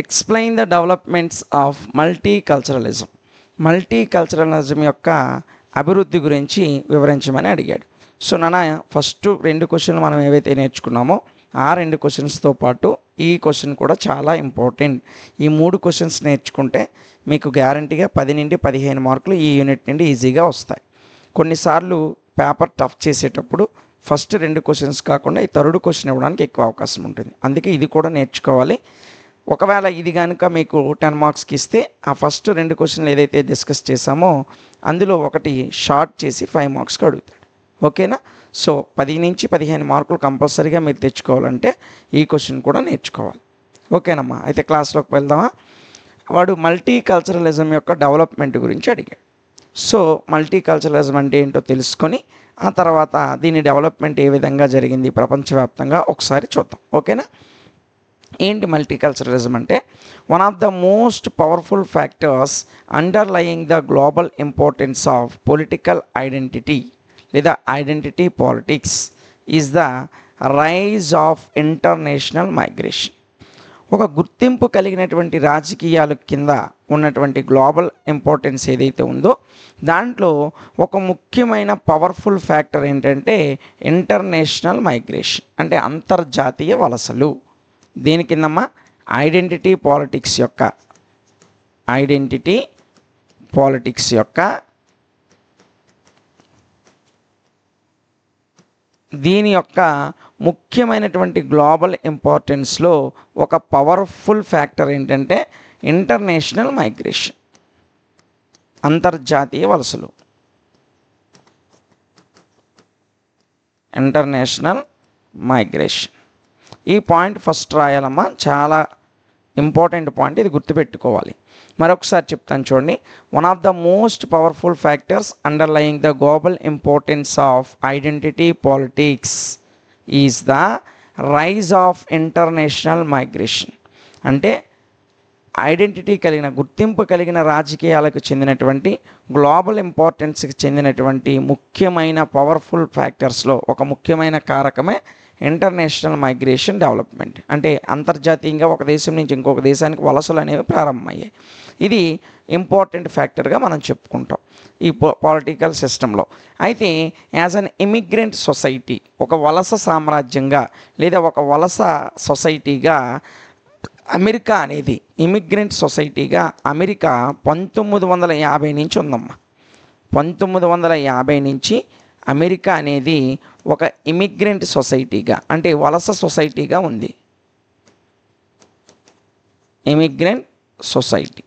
explain the developments of multi culturalism multi multiculturalism యొక్క అభివృద్ధి గురించి వివరించమని అడిగాడు సో నాన్న ఫస్ట్ రెండు క్వశ్చన్లు మనం ఏవైతే నేర్చుకున్నామో ఆ రెండు క్వశ్చన్స్తో పాటు ఈ క్వశ్చన్ కూడా చాలా ఇంపార్టెంట్ ఈ మూడు క్వశ్చన్స్ నేర్చుకుంటే మీకు గ్యారంటీగా పది నుండి పదిహేను మార్కులు ఈ యూనిట్ నుండి ఈజీగా వస్తాయి కొన్నిసార్లు పేపర్ టఫ్ చేసేటప్పుడు ఫస్ట్ రెండు క్వశ్చన్స్ కాకుండా ఈ థర్డ్ క్వశ్చన్ ఇవ్వడానికి ఎక్కువ అవకాశం ఉంటుంది అందుకే ఇది కూడా నేర్చుకోవాలి ఒకవేళ ఇది కనుక మీకు టెన్ మార్క్స్కి ఇస్తే ఆ ఫస్ట్ రెండు క్వశ్చన్లు ఏదైతే డిస్కస్ చేసామో అందులో ఒకటి షార్ట్ చేసి ఫైవ్ మార్క్స్కి అడుగుతాడు ఓకేనా సో పది నుంచి పదిహేను మార్కులు కంపల్సరీగా మీరు తెచ్చుకోవాలంటే ఈ క్వశ్చన్ కూడా నేర్చుకోవాలి ఓకేనమ్మా అయితే క్లాస్లోకి వెళ్దామా వాడు మల్టీ కల్చరలిజం యొక్క డెవలప్మెంట్ గురించి అడిగాడు సో మల్టీ కల్చరలిజం అంటే ఏంటో తెలుసుకొని ఆ తర్వాత దీని డెవలప్మెంట్ ఏ విధంగా జరిగింది ప్రపంచవ్యాప్తంగా ఒకసారి చూద్దాం ఓకేనా ఏంటి మల్టీకల్చరలిజం అంటే one of the most powerful factors underlying the global importance of political identity లేదా identity politics is the rise of international migration ఒక గుర్తింపు కలిగినటువంటి రాజకీయాల కింద ఉన్నటువంటి గ్లోబల్ ఇంపార్టెన్స్ ఏదైతే ఉందో దాంట్లో ఒక ముఖ్యమైన పవర్ఫుల్ ఫ్యాక్టర్ ఏంటంటే ఇంటర్నేషనల్ మైగ్రేషన్ అంటే అంతర్జాతీయ వలసలు దీని కిందమ్మా ఐడెంటిటీ పాలిటిక్స్ యొక్క ఐడెంటిటీ పాలిటిక్స్ యొక్క దీని యొక్క ముఖ్యమైనటువంటి గ్లోబల్ ఇంపార్టెన్స్లో ఒక పవర్ఫుల్ ఫ్యాక్టర్ ఏంటంటే ఇంటర్నేషనల్ మైగ్రేషన్ అంతర్జాతీయ వలసలు ఇంటర్నేషనల్ మైగ్రేషన్ ఈ పాయింట్ ఫస్ట్ రాయాలమ్మా చాలా ఇంపార్టెంట్ పాయింట్ ఇది గుర్తుపెట్టుకోవాలి మరొకసారి చెప్తాను చూడండి one of the most powerful factors underlying the global importance of identity politics is the rise of international migration అంటే ఐడెంటిటీ కలిగిన గుర్తింపు కలిగిన రాజకీయాలకు చెందినటువంటి గ్లోబల్ ఇంపార్టెన్స్కి చెందినటువంటి ముఖ్యమైన పవర్ఫుల్ ఫ్యాక్టర్స్లో ఒక ముఖ్యమైన కారకమే ఇంటర్నేషనల్ మైగ్రేషన్ డెవలప్మెంట్ అంటే అంతర్జాతీయంగా ఒక దేశం నుంచి ఇంకొక దేశానికి వలసలు అనేవి ప్రారంభమయ్యాయి ఇది ఇంపార్టెంట్ ఫ్యాక్టర్గా మనం చెప్పుకుంటాం ఈ పొలిటికల్ సిస్టంలో అయితే యాజ్ అన్ ఇమిగ్రెంట్ సొసైటీ ఒక వలస సామ్రాజ్యంగా లేదా ఒక వలస సొసైటీగా అమెరికా అనేది ఇమిగ్రెంట్ సొసైటీగా అమెరికా పంతొమ్మిది వందల యాభై నుంచి ఉందమ్మా పంతొమ్మిది వందల యాభై నుంచి అమెరికా అనేది ఒక ఇమిగ్రెంట్ సొసైటీగా అంటే వలస సొసైటీగా ఉంది ఇమిగ్రెంట్ సొసైటీ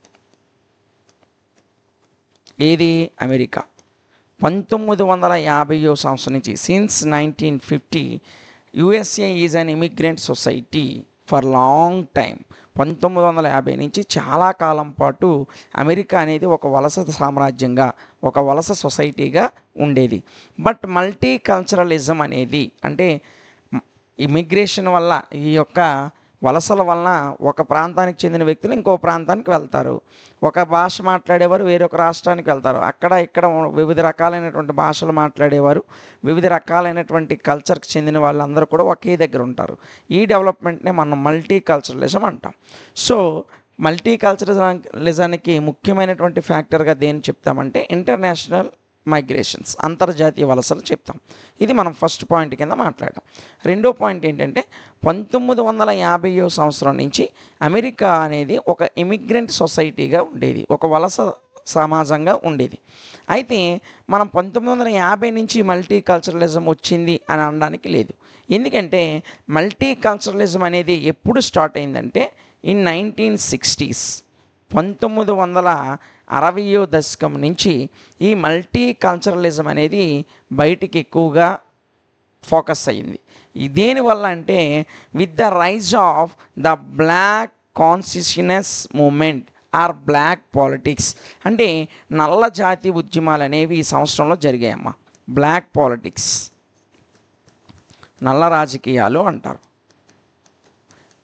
ఏది అమెరికా పంతొమ్మిది వందల యాభైయో సంవత్సరం నుంచి since nineteen fifty USA is an immigrant society for long time పంతొమ్మిది వందల యాభై నుంచి చాలా కాలం పాటు అమెరికా అనేది ఒక వలస సామ్రాజ్యంగా ఒక వలస సొసైటీగా ఉండేది బట్ మల్టీ కల్చరలిజం అనేది అంటే ఇమిగ్రేషన్ వల్ల ఈ యొక్క వలసల వలన ఒక ప్రాంతానికి చెందిన వ్యక్తులు ఇంకో ప్రాంతానికి వెళ్తారు ఒక భాష మాట్లాడేవారు వేరొక రాష్ట్రానికి వెళ్తారు అక్కడ ఇక్కడ వివిధ రకాలైనటువంటి భాషలు మాట్లాడేవారు వివిధ రకాలైనటువంటి కల్చర్కి చెందిన వాళ్ళందరూ కూడా ఒకే దగ్గర ఉంటారు ఈ డెవలప్మెంట్నే మనం మల్టీ కల్చరలిజం అంటాం సో మల్టీ కల్చరలిజానికి ముఖ్యమైనటువంటి ఫ్యాక్టర్గా దేని చెప్తామంటే ఇంటర్నేషనల్ మైగ్రేషన్స్ అంతర్జాతీయ వలసలు చెప్తాం ఇది మనం ఫస్ట్ పాయింట్ కింద మాట్లాడాం రెండో పాయింట్ ఏంటంటే పంతొమ్మిది వందల యాభైయో సంవత్సరం నుంచి అమెరికా అనేది ఒక ఇమిగ్రెంట్ సొసైటీగా ఉండేది ఒక వలస సమాజంగా ఉండేది అయితే మనం పంతొమ్మిది వందల యాభై నుంచి మల్టీ కల్చరలిజం వచ్చింది అని అనడానికి లేదు ఎందుకంటే మల్టీ కల్చరలిజం అనేది ఎప్పుడు స్టార్ట్ అయిందంటే ఇన్ నైన్టీన్ సిక్స్టీస్ పంతొమ్మిది వందల అరవయో దశకం నుంచి ఈ మల్టీ కల్చరలిజం అనేది బయటికి ఎక్కువగా ఫోకస్ అయ్యింది ఈ దేనివల్ల అంటే with the rise of the black consciousness movement or black politics అంటే నల్ల జాతి ఉద్యమాలు అనేవి ఈ సంవత్సరంలో జరిగాయమ్మా బ్లాక్ పాలిటిక్స్ నల్ల రాజకీయాలు అంటారు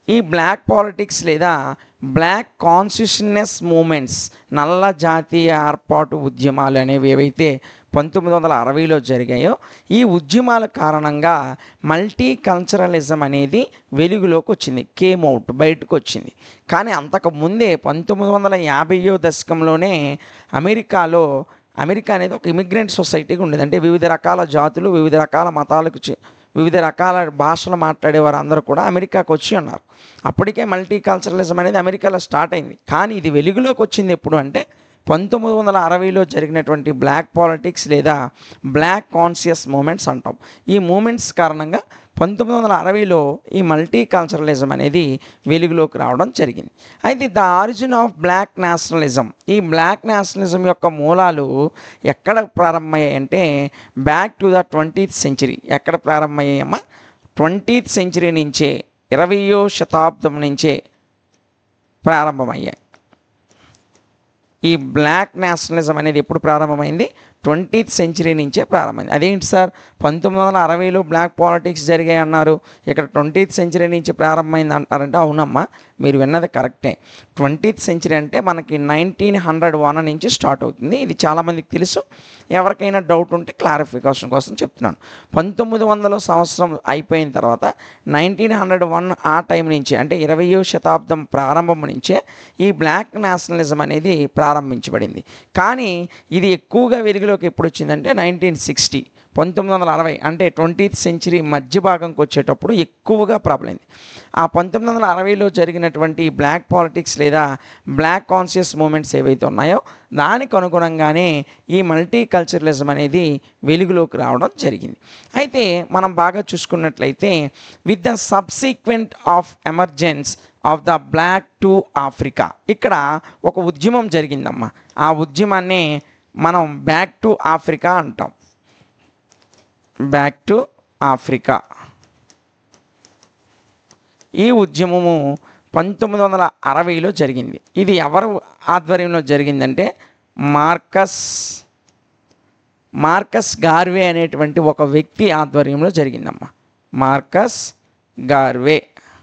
ఈ బ్లాక్ పాలిటిక్స్ లేదా బ్లాక్ కాన్స్టిట్యూషనెస్ మూమెంట్స్ నల్ల జాతీయ ఏర్పాటు ఉద్యమాలు అనేవి ఏవైతే పంతొమ్మిది వందల అరవైలో జరిగాయో ఈ ఉద్యమాల కారణంగా మల్టీ కల్చరలిజం అనేది వెలుగులోకి వచ్చింది కేమ్ అవుట్ బయటకు వచ్చింది కానీ అంతకు ముందే పంతొమ్మిది వందల యాభైయో దశకంలోనే అమెరికాలో అమెరికా అనేది ఒక ఇమిగ్రెంట్ సొసైటీగా ఉండేది అంటే వివిధ రకాల జాతులు వివిధ రకాల మతాలకు చె- వివిధ రకాల భాషలు మాట్లాడే వారు అందరూ కూడా అమెరికాకు వచ్చి ఉన్నారు అప్పటికే మల్టీ కల్చరలిజం అనేది అమెరికాలో స్టార్ట్ అయింది కానీ ఇది వెలుగులోకి వచ్చింది ఎప్పుడు అంటే పంతొమ్మిది వందల అరవైలో జరిగినటువంటి బ్లాక్ పాలిటిక్స్ లేదా బ్లాక్ కాన్షియస్ మూమెంట్స్ అంటాం ఈ మూమెంట్స్ కారణంగా పంతొమ్మిది వందల అరవైలో ఈ మల్టీ కల్చరలిజం అనేది వెలుగులోకి రావడం జరిగింది అయితే the origin of black nationalism ఈ బ్లాక్ నేషనలిజం యొక్క మూలాలు ఎక్కడ ప్రారంభమయ్యాయి అంటే back to the twentieth century ఎక్కడ ప్రారంభమయ్యాయమ్మా ట్వంటీత్ సెంచరీ నుంచే ఇరవయో శతాబ్దం నుంచే ప్రారంభమయ్యాయి ఈ బ్లాక్ నేషనలిజం అనేది ఎప్పుడు ప్రారంభమైంది ట్వంటీత్ సెంచరీ నుంచే ప్రారంభమైంది అదేంటి సార్ పంతొమ్మిది వందల అరవైలో బ్లాక్ పాలిటిక్స్ జరిగాయి అన్నారు ఇక్కడ ట్వంటీత్ సెంచరీ నుంచి ప్రారంభమైంది అంటారంటే అవునమ్మా మీరు విన్నది కరెక్టే ట్వంటీత్ సెంచరీ అంటే మనకి నైన్టీన్ హండ్రెడ్ వన్ నుంచి స్టార్ట్ అవుతుంది ఇది చాలామందికి తెలుసు ఎవరికైనా డౌట్ ఉంటే క్లారిఫికేషన్ కోసం చెప్తున్నాను పంతొమ్మిది వందల సంవత్సరం అయిపోయిన తర్వాత నైన్టీన్ హండ్రెడ్ వన్ ఆ టైం నుంచి అంటే ఇరవయో శతాబ్దం ప్రారంభం నుంచే ఈ బ్లాక్ నేషనలిజం అనేది ప్రారంభించబడింది కానీ ఇది ఎక్కువగా వెలుగులోకి ఎప్పుడు వచ్చిందంటే నైన్టీన్ సిక్స్టీ పంతొమ్మిది వందల అరవై అంటే ట్వంటీత్ సెంచరీ మధ్య భాగంకి వచ్చేటప్పుడు ఎక్కువగా ప్రబలింది ఆ పంతొమ్మిది వందల అరవైలో జరిగినటువంటి బ్లాక్ పాలిటిక్స్ లేదా బ్లాక్ కాన్షియస్ మూమెంట్స్ ఏవైతే ఉన్నాయో దానికి అనుగుణంగానే ఈ మల్టీ కల్చరలిజం అనేది వెలుగులోకి రావడం జరిగింది అయితే మనం బాగా చూసుకున్నట్లయితే with the subsequent of emergence of the black to Africa ఇక్కడ ఒక ఉద్యమం జరిగిందమ్మా ఆ ఉద్యమాన్ని మనం బ్యాక్ టు ఆఫ్రికా అంటాం బ్యాక్ టు ఆఫ్రికా ఈ ఉద్యమము పంతొమ్మిది వందల అరవైలో జరిగింది ఇది ఎవరు ఆధ్వర్యంలో జరిగిందంటే మార్కస్ మార్కస్ గార్వే అనేటువంటి ఒక వ్యక్తి ఆధ్వర్యంలో జరిగిందమ్మా మార్కస్ గార్వే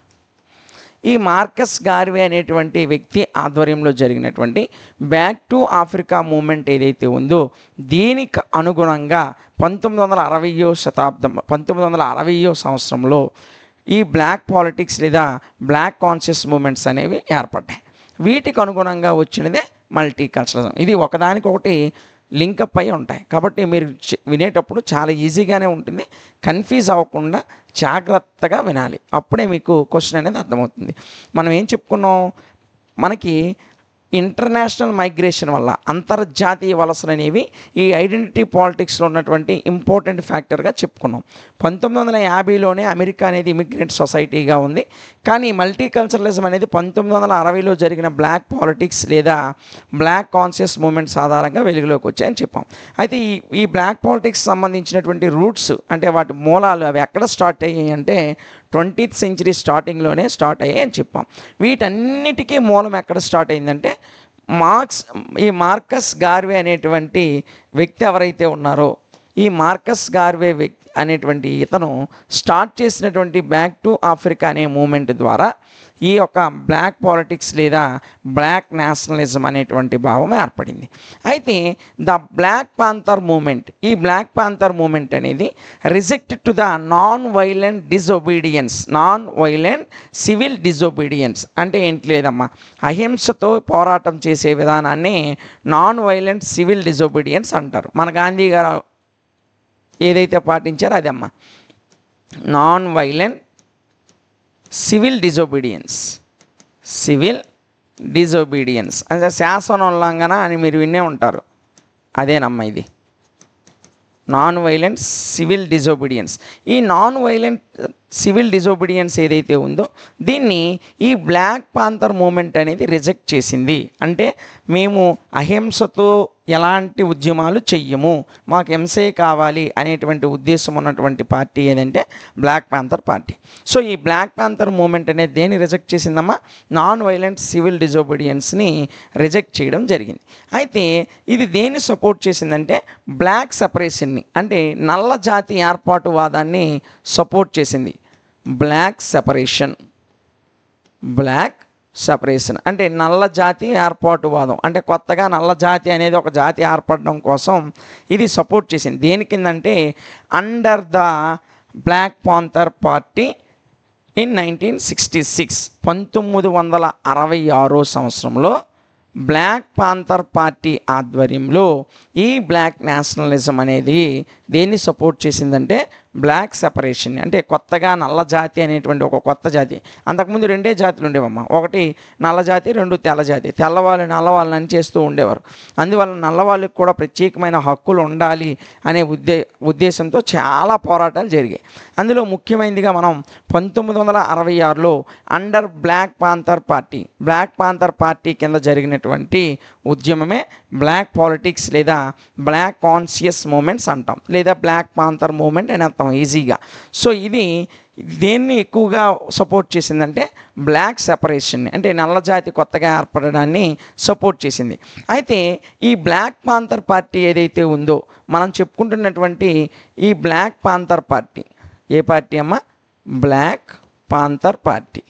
ఈ మార్కస్ గార్వే అనేటువంటి వ్యక్తి ఆధ్వర్యంలో జరిగినటువంటి బ్యాక్ టు ఆఫ్రికా మూమెంట్ ఏదైతే ఉందో దీనికి అనుగుణంగా పంతొమ్మిది వందల అరవయో శతాబ్దం పంతొమ్మిది వందల అరవయో సంవత్సరంలో ఈ బ్లాక్ పాలిటిక్స్ లేదా బ్లాక్ కాన్షియస్ మూమెంట్స్ అనేవి ఏర్పడ్డాయి వీటికి అనుగుణంగా వచ్చినదే మల్టీ కల్చరలిజం ఇది ఒకదానికొకటి లింకప్ అయి ఉంటాయి కాబట్టి మీరు చ- వినేటప్పుడు చాలా ఈజీగానే ఉంటుంది కన్ఫ్యూజ్ అవ్వకుండా జాగ్రత్తగా వినాలి అప్పుడే మీకు క్వశ్చన్ అనేది అర్థమవుతుంది మనం ఏం చెప్పుకున్నాం మనకి ఇంటర్నేషనల్ మైగ్రేషన్ వల్ల అంతర్జాతీయ వలసలు అనేవి ఈ ఐడెంటిటీ పాలిటిక్స్లో ఉన్నటువంటి ఇంపార్టెంట్ ఫ్యాక్టర్గా చెప్పుకున్నాం పంతొమ్మిది వందల యాభైలోనే అమెరికా అనేది ఇమిగ్రెంట్ సొసైటీగా ఉంది కానీ మల్టీ కల్చరలిజం అనేది పంతొమ్మిది వందల అరవైలో జరిగిన బ్లాక్ పాలిటిక్స్ లేదా బ్లాక్ కాన్షియస్ మూమెంట్స్ ఆధారంగా వెలుగులోకి వచ్చాయని చెప్పాం అయితే ఈ ఈ బ్లాక్ పాలిటిక్స్ సంబంధించినటువంటి రూట్స్ అంటే వాటి మూలాలు అవి ఎక్కడ స్టార్ట్ అయ్యాయి అంటే ట్వంటీత్ సెంచరీ స్టార్టింగ్లోనే స్టార్ట్ అయ్యాయి అని చెప్పాం వీటన్నిటికీ మూలం ఎక్కడ స్టార్ట్ అయిందంటే మార్క్స్ ఈ మార్కస్ గార్వే అనేటువంటి వ్యక్తి ఎవరైతే ఉన్నారో ఈ మార్కస్ గార్వే వ్యక్తి అనేటువంటి ఇతను స్టార్ట్ చేసినటువంటి బ్యాక్ టు ఆఫ్రికా అనే మూమెంట్ ద్వారా ఈ యొక్క బ్లాక్ పాలిటిక్స్ లేదా బ్లాక్ నేషనలిజం అనేటువంటి భావం ఏర్పడింది అయితే ద బ్లాక్ పాంథర్ మూమెంట్ ఈ బ్లాక్ పాంథర్ మూమెంట్ అనేది reject to the non violent disobedience non violent civil disobedience అంటే ఏంటి లేదమ్మా అహింసతో పోరాటం చేసే విధానాన్ని నాన్ వైలెంట్ సివిల్ డిజొబీడియన్స్ అంటారు మన గాంధీ గారు ఏదైతే పాటించారో అదమ్మా non violent civil disobedience civil disobedience అంటే శాసనోల్లంఘన అని మీరు వినే ఉంటారు అదేనమ్మా ఇది నాన్ వైలెంట్ సివిల్ డిజొబీడియన్స్ ఈ నాన్ వైలెంట్ సివిల్ డిజొబీడియన్స్ ఏదైతే ఉందో దీన్ని ఈ బ్లాక్ పాంథర్ మూమెంట్ అనేది రిజెక్ట్ చేసింది అంటే మేము అహింసతో ఎలాంటి ఉద్యమాలు చెయ్యము మాకు హింసే కావాలి అనేటువంటి ఉద్దేశం ఉన్నటువంటి పార్టీ ఏదంటే బ్లాక్ పాంథర్ పార్టీ సో ఈ బ్లాక్ పాంథర్ మూమెంట్ అనేది దేన్ని రిజెక్ట్ చేసిందమ్మా నాన్ వైలెంట్ సివిల్ డిజోబీడియన్స్ని రిజెక్ట్ చేయడం జరిగింది అయితే ఇది దేన్ని సపోర్ట్ చేసిందంటే బ్లాక్ సెపరేషన్ని అంటే నల్ల జాతి ఏర్పాటు వాదాన్ని సపోర్ట్ చేసింది బ్లాక్ సెపరేషన్ బ్లాక్ సపరేషన్ అంటే నల్ల జాతి ఏర్పాటువాదం అంటే కొత్తగా నల్ల జాతి అనేది ఒక జాతి ఏర్పడడం కోసం ఇది సపోర్ట్ చేసింది దేని కిందంటే under the black panther party in nineteen sixty six పంతొమ్మిది వందల అరవై ఆరో సంవత్సరంలో బ్లాక్ పాంథర్ పార్టీ ఆధ్వర్యంలో ఈ బ్లాక్ నేషనలిజం అనేది దేన్ని సపోర్ట్ చేసిందంటే బ్లాక్ సెపరేషన్ అంటే కొత్తగా నల్ల జాతి అనేటువంటి ఒక కొత్త జాతి అంతకుముందు రెండే జాతులు ఉండేవమ్మా ఒకటి నల్ల జాతి రెండు తెల్ల జాతి తెల్లవాళ్ళు నల్లవాళ్ళని అని చేస్తూ ఉండేవారు అందువల్ల నల్లవాళ్ళకి కూడా ప్రత్యేకమైన హక్కులు ఉండాలి అనే ఉద్దే ఉద్దేశంతో చాలా పోరాటాలు జరిగాయి అందులో ముఖ్యమైనదిగా మనం పంతొమ్మిది వందల అరవై ఆరులో under black panther party black panther party కింద జరిగినటువంటి ఉద్యమమే బ్లాక్ పాలిటిక్స్ లేదా బ్లాక్ కాన్షియస్ మూమెంట్స్ అంటాం లేదా బ్లాక్ పాంథర్ మూమెంట్ అని అర్థం ఈజీగా సో ఇది దేన్ని ఎక్కువగా సపోర్ట్ చేసిందంటే బ్లాక్ సెపరేషన్ అంటే నల్ల జాతి కొత్తగా ఏర్పడడాన్ని సపోర్ట్ చేసింది అయితే ఈ బ్లాక్ పాంథర్ పార్టీ ఏదైతే ఉందో మనం చెప్పుకుంటున్నటువంటి ఈ బ్లాక్ పాంథర్ పార్టీ ఏ పార్టీ అమ్మా బ్లాక్ పాంథర్ పార్టీ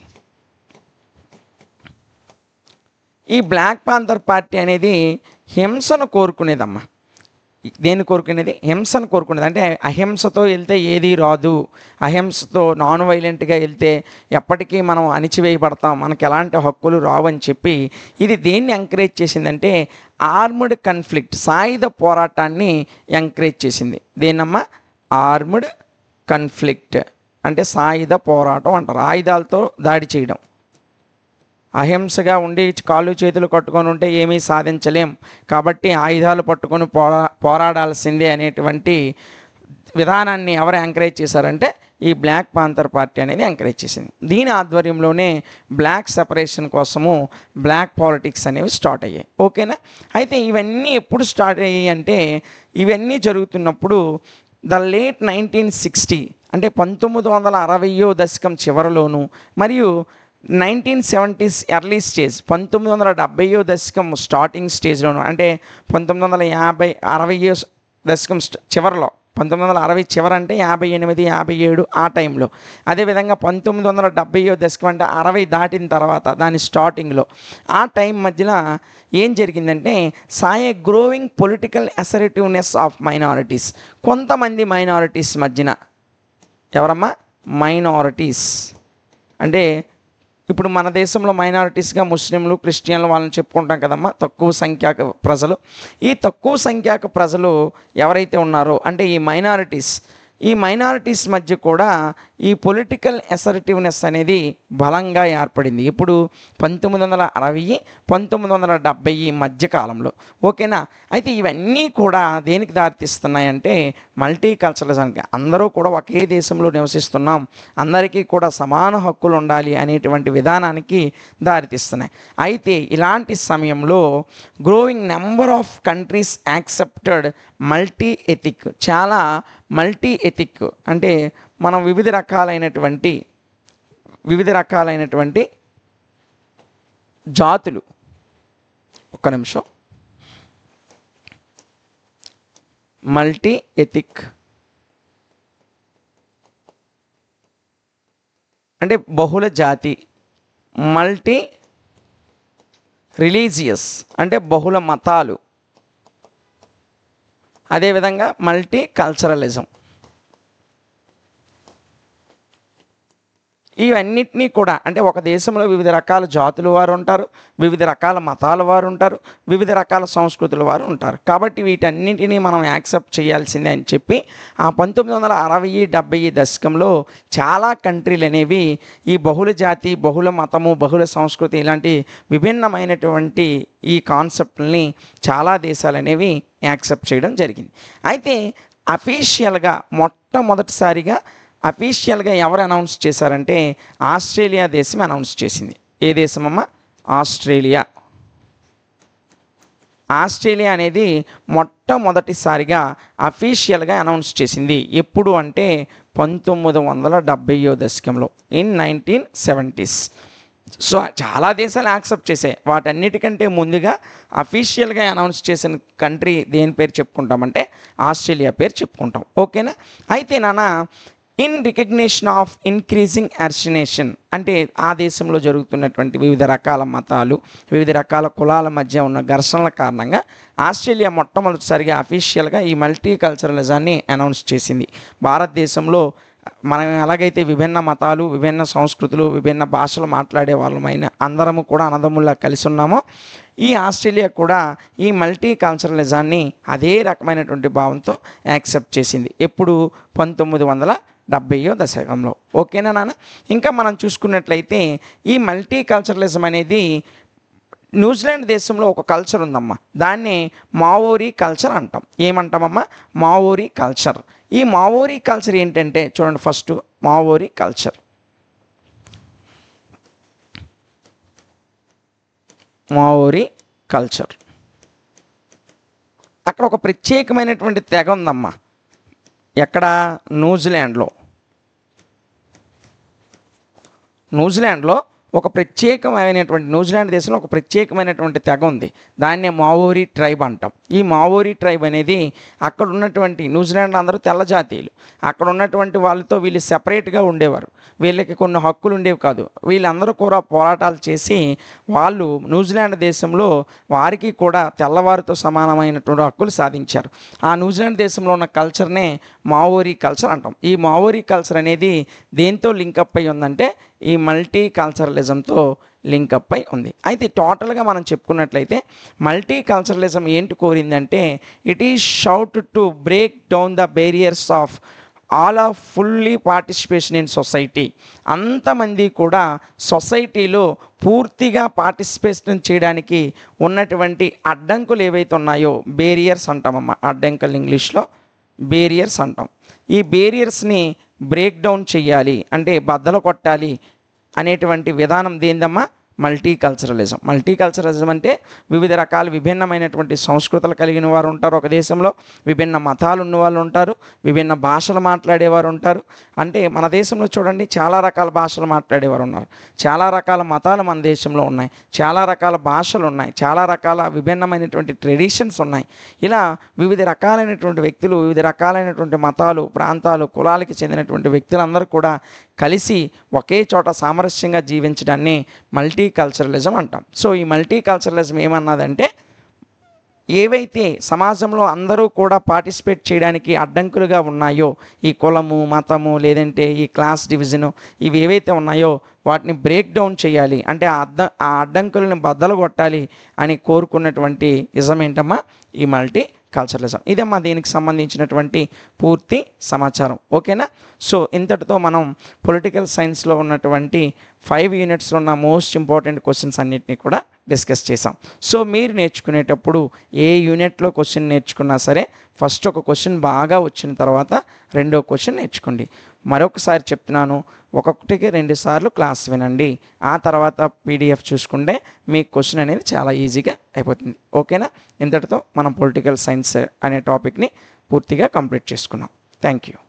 ఈ బ్లాక్ పాంథర్ పార్టీ అనేది హింసను కోరుకునేదమ్మా దేన్ని కోరుకునేది హింసను కోరుకునేది అంటే అహింసతో వెళ్తే ఏది రాదు అహింసతో నాన్ వైలెంట్గా వెళ్తే ఎప్పటికీ మనం అణిచివేయబడతాం మనకి ఎలాంటి హక్కులు రావని చెప్పి ఇది దేన్ని ఎంకరేజ్ చేసిందంటే ఆర్మ్డ్ కన్ఫ్లిక్ట్ సాయుధ పోరాటాన్ని ఎంకరేజ్ చేసింది దేన్నమ్మా ఆర్మ్డ్ కన్ఫ్లిక్ట్ అంటే సాయుధ పోరాటం అంటారు ఆయుధాలతో దాడి చేయడం అహింసగా ఉండి కాళ్ళు చేతులు కట్టుకొని ఉంటే ఏమీ సాధించలేం కాబట్టి ఆయుధాలు పట్టుకొని పోరా పోరాడాల్సిందే అనేటువంటి విధానాన్ని ఎవరు ఎంకరేజ్ చేశారంటే ఈ బ్లాక్ పాంథర్ పార్టీ అనేది ఎంకరేజ్ చేసింది దీని ఆధ్వర్యంలోనే బ్లాక్ సెపరేషన్ కోసము బ్లాక్ పాలిటిక్స్ అనేవి స్టార్ట్ అయ్యాయి ఓకేనా అయితే ఇవన్నీ ఎప్పుడు స్టార్ట్ అయ్యాయి అంటే ఇవన్నీ జరుగుతున్నప్పుడు ద లేట్ నైన్టీన్ సిక్స్టీ అంటే పంతొమ్మిది వందల అరవయో దశకం చివరిలోను మరియు నైన్టీన్ సెవెంటీస్ ఎర్లీ స్టేజ్ పంతొమ్మిది వందల డెబ్బైయో దశకం స్టార్టింగ్ స్టేజ్లోను అంటే పంతొమ్మిది వందల యాభై అరవయో దశకం స్ట్- చివరిలో పంతొమ్మిది వందల అరవై చివర అంటే యాభై ఎనిమిది యాభై ఏడు ఆ టైంలో అదేవిధంగా పంతొమ్మిది వందల డెబ్బైయో దశకం అంటే అరవై దాటిన తర్వాత దాని స్టార్టింగ్లో ఆ టైం మధ్యలో ఏం జరిగిందంటే సాయ growing political assertiveness of minorities కొంతమంది మైనారిటీస్ మధ్యన ఎవరమ్మా మైనారిటీస్ అంటే ఇప్పుడు మన దేశంలో మైనారిటీస్గా ముస్లింలు క్రిస్టియన్లు వాళ్ళని చెప్పుకుంటాం కదమ్మా తక్కువ సంఖ్యాక ప్రజలు ఈ తక్కువ సంఖ్యాక ప్రజలు ఎవరైతే ఉన్నారో అంటే ఈ మైనారిటీస్ ఈ మైనారిటీస్ మధ్య కూడా ఈ పొలిటికల్ అసర్టివ్నెస్ అనేది బలంగా ఏర్పడింది ఇప్పుడు పంతొమ్మిది వందల అరవై పంతొమ్మిది వందల డెబ్బై మధ్య కాలంలో ఓకేనా అయితే ఇవన్నీ కూడా దేనికి దారితీస్తున్నాయంటే మల్టీ కల్చరలిజానికి అందరూ కూడా ఒకే దేశంలో నివసిస్తున్నాం అందరికీ కూడా సమాన హక్కులు ఉండాలి అనేటువంటి విధానానికి దారితీస్తున్నాయి అయితే ఇలాంటి సమయంలో growing number of countries accepted multi ethic చాలా మల్టీ ఎథిక్ అంటే మనం వివిధ రకాలైనటువంటి వివిధ రకాలైనటువంటి జాతులు ఒక్క నిమిషం మల్టీ ఎథిక్ అంటే బహుళ జాతి మల్టీ రిలీజియస్ అంటే బహుళ మతాలు అదేవిధంగా మల్టీ కల్చరలిజం ఇవన్నిటినీ కూడా అంటే ఒక దేశంలో వివిధ రకాల జాతుల వారు ఉంటారు వివిధ రకాల మతాల వారు ఉంటారు వివిధ రకాల సంస్కృతుల వారు ఉంటారు కాబట్టి వీటన్నిటినీ మనం యాక్సెప్ట్ చేయాల్సిందే అని చెప్పి ఆ పంతొమ్మిది వందల అరవై డెబ్బై దశకంలో చాలా కంట్రీలు అనేవి ఈ బహుళ జాతి బహుళ మతము బహుళ సంస్కృతి ఇలాంటి విభిన్నమైనటువంటి ఈ కాన్సెప్ట్ని చాలా దేశాలు అనేవి యాక్సెప్ట్ చేయడం జరిగింది అయితే అఫీషియల్గా మొట్టమొదటిసారిగా అఫీషియల్గా ఎవరు అనౌన్స్ చేశారంటే ఆస్ట్రేలియా దేశం అనౌన్స్ చేసింది ఏ దేశమమ్మా ఆస్ట్రేలియా ఆస్ట్రేలియా అనేది మొట్టమొదటిసారిగా అఫీషియల్గా అనౌన్స్ చేసింది ఎప్పుడు అంటే పంతొమ్మిది వందల డెబ్బైయో దశకంలో ఇన్ నైన్టీన్ సెవెంటీస్ సో చాలా దేశాలు యాక్సెప్ట్ చేసాయి వాటన్నిటికంటే ముందుగా అఫీషియల్గా అనౌన్స్ చేసిన కంట్రీ దేని పేరు చెప్పుకుంటామంటే ఆస్ట్రేలియా పేరు చెప్పుకుంటాం ఓకేనా అయితే నాన్న ఇన్ రికగ్నిషన్ ఆఫ్ ఇన్క్రీజింగ్ అర్సినేషన్ అంటే ఆ దేశంలో జరుగుతున్నటువంటి వివిధ రకాల మతాలు వివిధ రకాల కులాల మధ్య ఉన్న ఘర్షణల కారణంగా ఆస్ట్రేలియా మొట్టమొదటిసారిగా అఫీషియల్గా ఈ మల్టీ కల్చరలిజాన్ని అనౌన్స్ చేసింది భారతదేశంలో మనం ఎలాగైతే విభిన్న మతాలు విభిన్న సంస్కృతులు విభిన్న భాషలు మాట్లాడే వాళ్ళమైన అందరము కూడా అన్నదమ్ముల్లా కలిసి ఉన్నామో ఈ ఆస్ట్రేలియా కూడా ఈ మల్టీ కల్చరలిజాన్ని అదే రకమైనటువంటి భావంతో యాక్సెప్ట్ చేసింది ఎప్పుడు పంతొమ్మిది వందల డెబ్బైయో దశకంలో ఓకేనా నాన్న ఇంకా మనం చూసుకున్నట్లయితే ఈ మల్టీ కల్చరలిజం అనేది న్యూజిలాండ్ దేశంలో ఒక కల్చర్ ఉందమ్మా దాన్ని మావోరీ కల్చర్ అంటాం ఏమంటామమ్మా మావోరీ కల్చర్ ఈ మావోరీ కల్చర్ ఏంటంటే చూడండి first Maori culture Maori culture అక్కడ ఒక ప్రత్యేకమైనటువంటి తెగ ఉందమ్మా ఎక్కడ న్యూజిలాండ్లో న్యూజిలాండ్లో ఒక ప్రత్యేకమైనటువంటి న్యూజిలాండ్ దేశంలో ఒక ప్రత్యేకమైనటువంటి తెగ ఉంది దాన్నే మావోరీ ట్రైబ్ అంటాం ఈ మావోరీ ట్రైబ్ అనేది అక్కడ ఉన్నటువంటి న్యూజిలాండ్ అందరూ తెల్ల జాతీయులు అక్కడ ఉన్నటువంటి వాళ్ళతో వీళ్ళు సెపరేట్గా ఉండేవారు వీళ్ళకి కొన్ని హక్కులు ఉండేవి కాదు వీళ్ళందరూ కూడా పోరాటాలు చేసి వాళ్ళు న్యూజిలాండ్ దేశంలో వారికి కూడా తెల్లవారితో సమానమైనటువంటి హక్కులు సాధించారు ఆ న్యూజిలాండ్ దేశంలో ఉన్న కల్చర్నే మావోరీ కల్చర్ అంటాం ఈ మావోరీ కల్చర్ అనేది దేంతో లింకప్ అయి ఉందంటే ఈ మల్టీ కల్చరలిజంతో లింకప్ అయి ఉంది అయితే టోటల్గా మనం చెప్పుకున్నట్లయితే మల్టీ కల్చరలిజం ఏంటి కోరిందంటే it is sought to break down the barriers of all of fully participation in society అంతమంది కూడా సొసైటీలో పూర్తిగా పార్టిసిపేషన్ చేయడానికి ఉన్నటువంటి అడ్డంకులు ఏవైతే ఉన్నాయో బేరియర్స్ అంటామమ్మా అడ్డంకులు ఇంగ్లీష్లో బేరియర్స్ అంటాం ఈ బేరియర్స్ని బ్రేక్ డౌన్ చేయాలి అంటే బద్దలు కొట్టాలి అనేటువంటి విధానం దేందమ్మా మల్టీ కల్చరలిజం మల్టీ కల్చరలిజం అంటే వివిధ రకాల విభిన్నమైనటువంటి సంస్కృతులు కలిగిన వారు ఉంటారు ఒక దేశంలో విభిన్న మతాలు ఉన్న వాళ్ళు ఉంటారు విభిన్న భాషలు మాట్లాడేవారు ఉంటారు అంటే మన దేశంలో చూడండి చాలా రకాల భాషలు మాట్లాడేవారు ఉన్నారు చాలా రకాల మతాలు మన దేశంలో ఉన్నాయి చాలా రకాల భాషలు ఉన్నాయి చాలా రకాల విభిన్నమైనటువంటి ట్రెడిషన్స్ ఉన్నాయి ఇలా వివిధ రకాలైనటువంటి వ్యక్తులు వివిధ రకాలైనటువంటి మతాలు ప్రాంతాలు కులాలకి చెందినటువంటి వ్యక్తులందరూ కూడా కలిసి ఒకే చోట సామరస్యంగా జీవించడాన్ని మల్టీ కల్చరలిజం అంటాం సో ఈ మల్టీ కల్చరలిజం ఏమన్నదంటే ఏవైతే సమాజంలో అందరూ కూడా పార్టిసిపేట్ చేయడానికి అడ్డంకులుగా ఉన్నాయో ఈ కులము మతము లేదంటే ఈ క్లాస్ డివిజను ఇవి ఏవైతే ఉన్నాయో వాటిని బ్రేక్ డౌన్ చేయాలి అంటే ఆ అడ్డ ఆ అడ్డంకులను బద్దలు కొట్టాలి అని కోరుకున్నటువంటి ఇజం ఏంటమ్మా ఈ మల్టీ కల్చరలిజం ఇదమ్మా దీనికి సంబంధించినటువంటి పూర్తి సమాచారం ఓకేనా సో ఇంతటితో మనం పొలిటికల్ సైన్స్లో ఉన్నటువంటి ఫైవ్ యూనిట్స్లో ఉన్న మోస్ట్ ఇంపార్టెంట్ క్వశ్చన్స్ అన్నిటినీ కూడా డిస్కస్ చేసాం సో మీరు నేర్చుకునేటప్పుడు ఏ యూనిట్లో క్వశ్చన్ నేర్చుకున్నా సరే ఫస్ట్ ఒక క్వశ్చన్ బాగా వచ్చిన తర్వాత రెండో క్వశ్చన్ నేర్చుకోండి మరొకసారి చెప్తున్నాను ఒక్కొక్కటికి రెండు సార్లు క్లాస్ వినండి ఆ తర్వాత పీడిఎఫ్ చూసుకుంటే మీ క్వశ్చన్ అనేది చాలా ఈజీగా అయిపోతుంది ఓకేనా ఇంతటితో మనం పొలిటికల్ సైన్స్ అనే టాపిక్ని పూర్తిగా కంప్లీట్ చేసుకున్నాం థ్యాంక్ యూ